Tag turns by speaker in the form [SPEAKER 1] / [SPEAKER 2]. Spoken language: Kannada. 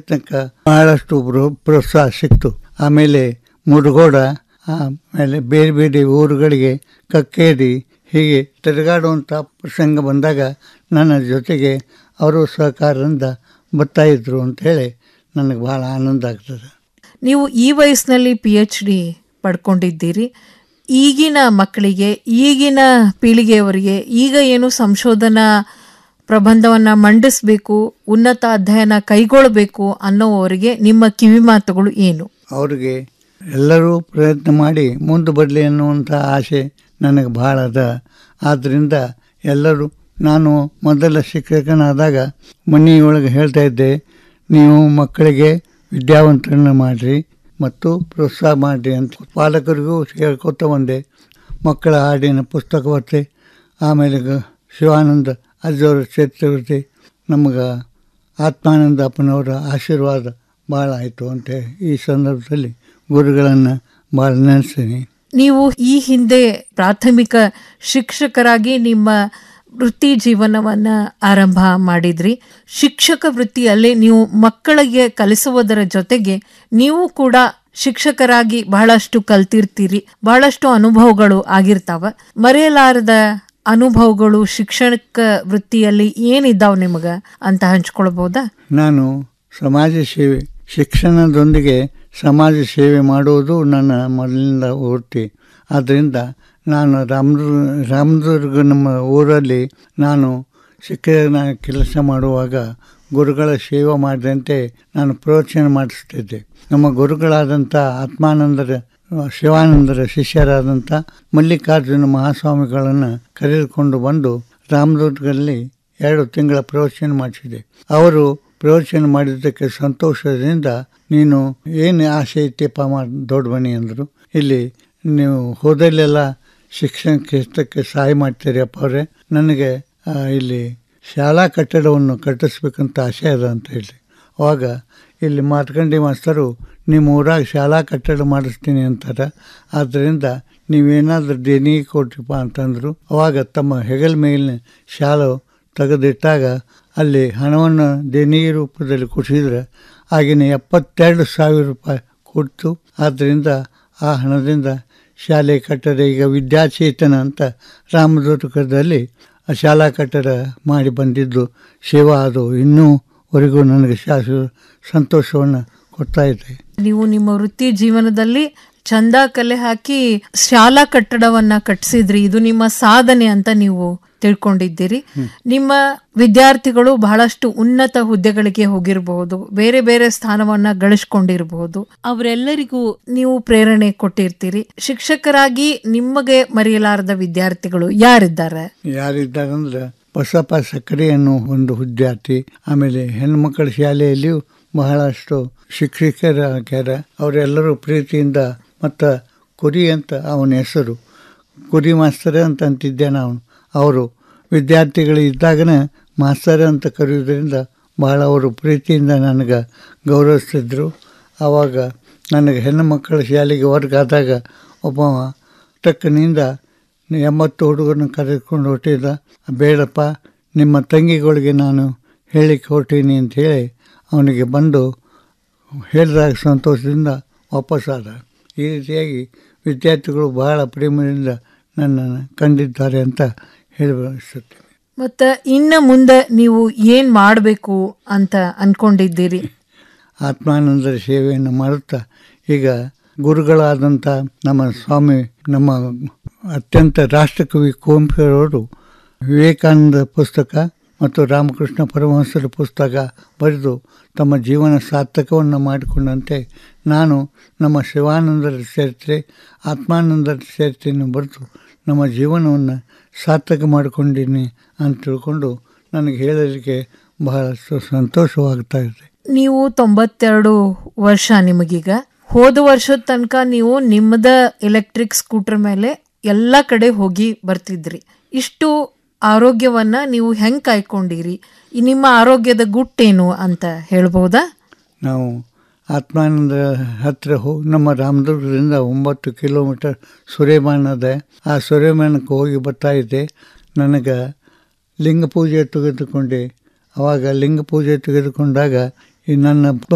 [SPEAKER 1] ಪ್ರಯತ್ನಕ್ಕೆ ಬಹಳಷ್ಟು ಪ್ರೋ- ಪ್ರೋತ್ಸಾಹ ಸಿಕ್ತು ಆಮೇಲೆ ಮುರುಗೋಡ ಆಮೇಲೆ ಬೇರೆ ಬೇರೆ ಊರುಗಳಿಗೆ ಕಕ್ಕೇರಿ ಹೀಗೆ ತಿರುಗಾಡುವಂಥ ಪ್ರಸಂಗ ಬಂದಾಗ ನನ್ನ ಜೊತೆಗೆ ಅವರು ಸಹಕಾರದಿಂದ ಬರ್ತಾ ಇದ್ರು ಅಂತೇಳಿ ನನಗೆ ಭಾಳ ಆನಂದ ಆಗ್ತದೆ
[SPEAKER 2] ನೀವು ಈ ವಯಸ್ಸಿನಲ್ಲಿ ಪಿ ಎಚ್ ಡಿ ಪಡ್ಕೊಂಡಿದ್ದೀರಿ ಈಗಿನ ಮಕ್ಕಳಿಗೆ ಈಗಿನ ಪೀಳಿಗೆಯವರಿಗೆ ಈಗ ಏನು ಸಂಶೋಧನಾ ಪ್ರಬಂಧವನ್ನು ಮಂಡಿಸಬೇಕು ಉನ್ನತ ಅಧ್ಯಯನ ಕೈಗೊಳ್ಳಬೇಕು ಅನ್ನೋವರಿಗೆ ನಿಮ್ಮ ಕಿವಿ ಮಾತುಗಳು ಏನು
[SPEAKER 1] ಅವ್ರಿಗೆ ಎಲ್ಲರೂ ಪ್ರಯತ್ನ ಮಾಡಿ ಮುಂದೆ ಬರಲಿ ಅನ್ನುವಂಥ ಆಸೆ ನನಗೆ ಭಾಳ ಅದ ಆದ್ದರಿಂದ ಎಲ್ಲರೂ ನಾನು ಮೊದಲ ಶಿಕ್ಷಕನಾದಾಗ ಮನೆಯೊಳಗೆ ಹೇಳ್ತಾ ಇದ್ದೆ ನೀವು ಮಕ್ಕಳಿಗೆ ವಿದ್ಯಾವಂತರನ್ನ ಮಾಡಿರಿ ಮತ್ತು ಪ್ರೋತ್ಸಾಹ ಮಾಡಿರಿ ಅಂತ ಪಾಲಕರಿಗೂ ಹೇಳ್ಕೊತ ಬಂದೆ ಮಕ್ಕಳ ಹಾಡಿನ ಪುಸ್ತಕ ಬರ್ತೆ ಆಮೇಲೆ ಗ- ಶಿವಾನಂದ ಅಜ್ಜವರ ಚರಿತ್ರೆ ನಮಗೆ ಆತ್ಮಾನಂದ ಅಪ್ಪನವರ ಆಶೀರ್ವಾದ ಭಾಳ ಆಯಿತು ಅಂತ ಈ ಸಂದರ್ಭದಲ್ಲಿ ಗುರುಗಳನ್ನು ಭಾಳ ನೆನೆಸ್ತೀನಿ
[SPEAKER 2] ನೀವು ಈ ಹಿಂದೆ ಪ್ರಾಥಮಿಕ ಶಿಕ್ಷಕರಾಗಿ ನಿಮ್ಮ ವೃತ್ತಿ ಜೀವನವನ್ನ ಆರಂಭ ಮಾಡಿದ್ರಿ ಶಿಕ್ಷಕ ವೃತ್ತಿಯಲ್ಲಿ ನೀವು ಮಕ್ಕಳಿಗೆ ಕಲಿಸುವುದರ ಜೊತೆಗೆ ನೀವು ಕೂಡ ಶಿಕ್ಷಕರಾಗಿ ಬಹಳಷ್ಟು ಕಲ್ತಿರ್ತೀರಿ ಬಹಳಷ್ಟು ಅನುಭವಗಳು ಆಗಿರ್ತಾವ ಮರೆಯಲಾರದ ಅನುಭವಗಳು ಶಿಕ್ಷಕ ವೃತ್ತಿಯಲ್ಲಿ ಏನಿದ್ದಾವ್ ನಿಮಗ ಅಂತ ಹಂಚ್ಕೊಳ್ಬಹುದಾ
[SPEAKER 1] ನಾನು ಸಮಾಜ ಸೇವೆ ಶಿಕ್ಷಣದೊಂದಿಗೆ ಸಮಾಜ ಸೇವೆ ಮಾಡುವುದು ನನ್ನ ಮೊದಲಿನಿಂದ ವೃತ್ತಿ ಆದ್ದರಿಂದ ನಾನು ರಾಮದುರ್ ರಾಮದುರ್ಗ ನಮ್ಮ ಊರಲ್ಲಿ ನಾನು ಶಿಕ್ಷಕನ ಕೆಲಸ ಮಾಡುವಾಗ ಗುರುಗಳ ಸೇವೆ ಮಾಡಿದಂತೆ ನಾನು ಪ್ರವಚನ ಮಾಡಿಸ್ತಿದ್ದೆ ನಮ್ಮ ಗುರುಗಳಾದಂಥ ಆತ್ಮಾನಂದರ ಶಿವಾನಂದರ ಶಿಷ್ಯರಾದಂಥ ಮಲ್ಲಿಕಾರ್ಜುನ ಮಹಾಸ್ವಾಮಿಗಳನ್ನು ಕರೆದುಕೊಂಡು ಬಂದು ರಾಮದುರ್ಗದಲ್ಲಿ ಎರಡು ತಿಂಗಳ ಪ್ರವಚನ ಮಾಡಿಸಿದೆ ಅವರು ಪ್ರವಚನ ಮಾಡಿದ್ದಕ್ಕೆ ಸಂತೋಷದಿಂದ ನೀನು ಏನು ಆಸೆ ಐತಿಯಪ್ಪ ಮಾಡಿ ದೊಡ್ಡ ಮನೆ ಅಂದರು ಇಲ್ಲಿ ನೀವು ಹೋದಲ್ಲೆಲ್ಲ ಶಿಕ್ಷಣ ಕ್ಷೇತ್ರಕ್ಕೆ ಸಹಾಯ ಮಾಡ್ತೀರಿ ಅಪ್ಪ ಅವರೇ ನನಗೆ ಆ, ಇಲ್ಲಿ ಶಾಲಾ ಕಟ್ಟಡವನ್ನು ಕಟ್ಟಿಸ್ಬೇಕಂತ ಆಸೆ ಅದ ಅಂತ ಹೇಳಿ ಅವಾಗ ಇಲ್ಲಿ ಮಾರ್ಕಂಡಿ ಮಾಸ್ತರು ನಿಮ್ಮ ಊರಾಗ ಶಾಲಾ ಕಟ್ಟಡ ಮಾಡಿಸ್ತೀನಿ ಅಂತಾರೆ ಆದ್ದರಿಂದ ನೀವೇನಾದರೂ ದೇಣಿಗೆ ಕೊಟ್ರಿಪ್ಪ ಅಂತಂದರು ಅವಾಗ ತಮ್ಮ ಹೆಗಲ ಮೇಲಿನ ಶಾಲು ತೆಗೆದಿಟ್ಟಾಗ ಅಲ್ಲಿ ಹಣವನ್ನು ದೇಣಿಗೆ ರೂಪದಲ್ಲಿ ಕೊಟ್ಟಿದ್ರೆ ಆಗಿನ ಎಪ್ಪತ್ತೆರಡು ಸಾವಿರ ರೂಪಾಯಿ ಕೊಟ್ಟು ಆದ್ದರಿಂದ ಆ ಹಣದಿಂದ ಶಾಲೆ ಕಟ್ಟಡ ಈಗ ವಿದ್ಯಾಚೇತನ ಅಂತ ರಾಮದುರ್ಗದಲ್ಲಿ ಆ ಶಾಲಾ ಕಟ್ಟಡ ಮಾಡಿ ಬಂದಿದ್ದು ಸೇವಾ ಅದು ಇನ್ನೂವರೆಗೂ ನನಗೆ ಶಾಸ ಸಂತೋಷವನ್ನು ಕೊಡ್ತಾ ಇದೆ
[SPEAKER 2] ನೀವು ನಿಮ್ಮ ವೃತ್ತಿ ಜೀವನದಲ್ಲಿ ಚಂದ ಕಲೆ ಹಾಕಿ ಶಾಲಾ ಕಟ್ಟಡವನ್ನ ಕಟ್ಟಿಸಿದ್ರಿ ಇದು ನಿಮ್ಮ ಸಾಧನೆ ಅಂತ ನೀವು ತಿಳ್ಕೊಂಡಿದ್ದೀರಿ ನಿಮ್ಮ ವಿದ್ಯಾರ್ಥಿಗಳು ಬಹಳಷ್ಟು ಉನ್ನತ ಹುದ್ದೆಗಳಿಗೆ ಹೋಗಿರಬಹುದು ಬೇರೆ ಬೇರೆ ಸ್ಥಾನವನ್ನ ಗಳಿಸ್ಕೊಂಡಿರಬಹುದು ಅವರೆಲ್ಲರಿಗೂ ನೀವು ಪ್ರೇರಣೆ ಕೊಟ್ಟಿರ್ತೀರಿ ಶಿಕ್ಷಕರಾಗಿ ನಿಮಗೆ ಮರೆಯಲಾರದ ವಿದ್ಯಾರ್ಥಿಗಳು ಯಾರಿದ್ದಾರೆ
[SPEAKER 1] ಯಾರಿದ್ದಾರಂದ್ರೆ ಬಸಪ್ಪ ಸಕ್ಕರೆ ಅನ್ನೋ ಒಂದು ವಿದ್ಯಾರ್ಥಿ ಆಮೇಲೆ ಹೆಣ್ಮಕ್ಕಳ ಶಾಲೆಯಲ್ಲಿಯೂ ಬಹಳಷ್ಟು ಶಿಕ್ಷಕರ ಆಗ್ಯಾರ ಅವರೆಲ್ಲರೂ ಪ್ರೀತಿಯಿಂದ ಮತ್ತು ಕುರಿ ಅಂತ ಅವನ ಹೆಸರು ಕುರಿ ಮಾಸ್ತರ್ ಅಂತ ಅಂತಿದ್ದೆ ನಾವು ಅವರು ವಿದ್ಯಾರ್ಥಿಗಳು ಇದ್ದಾಗನೇ ಮಾಸ್ತರ್ ಅಂತ ಕರೆಯೋದ್ರಿಂದ ಬಹಳ ಅವರು ಪ್ರೀತಿಯಿಂದ ನನಗೆ ಗೌರವಿಸ್ತಿದ್ರು ಆವಾಗ ನನಗೆ ಹೆಣ್ಣು ಮಕ್ಕಳ ಶಾಲೆಗೆ ವರ್ಗ ಆದಾಗ ಒಬ್ಬ ಟಕ್ಕನಿಂದ ಎಂಬತ್ತು ಹುಡುಗರನ್ನ ಕರೆದುಕೊಂಡು ಹೊಟ್ಟಿದ್ದ ಬೇಡಪ್ಪ ನಿಮ್ಮ ತಂಗಿಗಳಿಗೆ ನಾನು ಹೇಳಿಕ್ಕೆ ಹೊರ್ಟೀನಿ ಅಂತ ಹೇಳಿ ಅವನಿಗೆ ಬಂದು ಹೇಳಿದಾಗ ಸಂತೋಷದಿಂದ ವಾಪಸ್ಸಾದ ಈ ರೀತಿಯಾಗಿ ವಿದ್ಯಾರ್ಥಿಗಳು ಬಹಳ ಪ್ರೇಮದಿಂದ ನನ್ನನ್ನು ಕಂಡಿದ್ದಾರೆ ಅಂತ ಹೇಳಿ ಬಯಸುತ್ತೇನೆ
[SPEAKER 2] ಮತ್ತ ಇನ್ನು ಮುಂದೆ ನೀವು ಏನ್ ಮಾಡಬೇಕು ಅಂತ ಅನ್ಕೊಂಡಿದ್ದೀರಿ
[SPEAKER 1] ಆತ್ಮಾನಂದರ ಸೇವೆಯನ್ನು ಮಾಡುತ್ತಾ ಈಗ ಗುರುಗಳಾದಂಥ ನಮ್ಮ ಸ್ವಾಮಿ ನಮ್ಮ ಅತ್ಯಂತ ರಾಷ್ಟ್ರಕವಿ ಕುವೆಂಪುರವರು ವಿವೇಕಾನಂದ ಪುಸ್ತಕ ಮತ್ತು ರಾಮಕೃಷ್ಣ ಪರಮಹಂಸರ ಪುಸ್ತಕ ಬರೆದು ತಮ್ಮ ಜೀವನ ಸಾರ್ಥಕವನ್ನು ಮಾಡಿಕೊಂಡಂತೆ ನಾನು ನಮ್ಮ ಶಿವಾನಂದರ ಚರಿತ್ರೆ ಆತ್ಮಾನಂದರ ಚರಿತ್ರೆಯನ್ನು ಬರೆದು ನಮ್ಮ ಜೀವನವನ್ನು ಸಾರ್ಥಕ ಮಾಡಿಕೊಂಡಿನಿ ಅಂತ ತಿಳ್ಕೊಂಡು ನನಗೆ ಹೇಳಲಿಕ್ಕೆ ಬಹಳಷ್ಟು ಸಂತೋಷವಾಗ್ತಾ ಇದೆ
[SPEAKER 2] ನೀವು ತೊಂಬತ್ತೆರಡು ವರ್ಷ ನಿಮಗೀಗ ಹೋದ ವರ್ಷದ ತನಕ ನೀವು ನಿಮ್ಮದ ಎಲೆಕ್ಟ್ರಿಕ್ ಸ್ಕೂಟರ್ ಮೇಲೆ ಎಲ್ಲ ಕಡೆ ಹೋಗಿ ಬರ್ತಿದ್ರಿ ಇಷ್ಟು ಆರೋಗ್ಯವನ್ನ ನೀವು ಹೆಂಗ್ ಕಾಯ್ಕೊಂಡಿರಿ ಈ ನಿಮ್ಮ ಆರೋಗ್ಯದ ಗುಟ್ಟೇನು ಅಂತ ಹೇಳ್ಬಹುದಾ
[SPEAKER 1] ನಾವು ಆತ್ಮಾನಂದ ಹತ್ತಿರ ಹೋ ನಮ್ಮ ರಾಮದುರ್ಗದಿಂದ ಒಂಬತ್ತು ಕಿಲೋಮೀಟರ್ ಸುರೇಮಾನ ಇದೆ ಆ ಸುರೇಮಾನಕ್ಕೆ ಹೋಗಿ ಬರ್ತಾ ಇದ್ದೆ ನನಗೆ ಲಿಂಗ ಪೂಜೆ ತೆಗೆದುಕೊಂಡೆ ಆವಾಗ ಲಿಂಗ ಪೂಜೆ ತೆಗೆದುಕೊಂಡಾಗ ಈ ನನ್ನ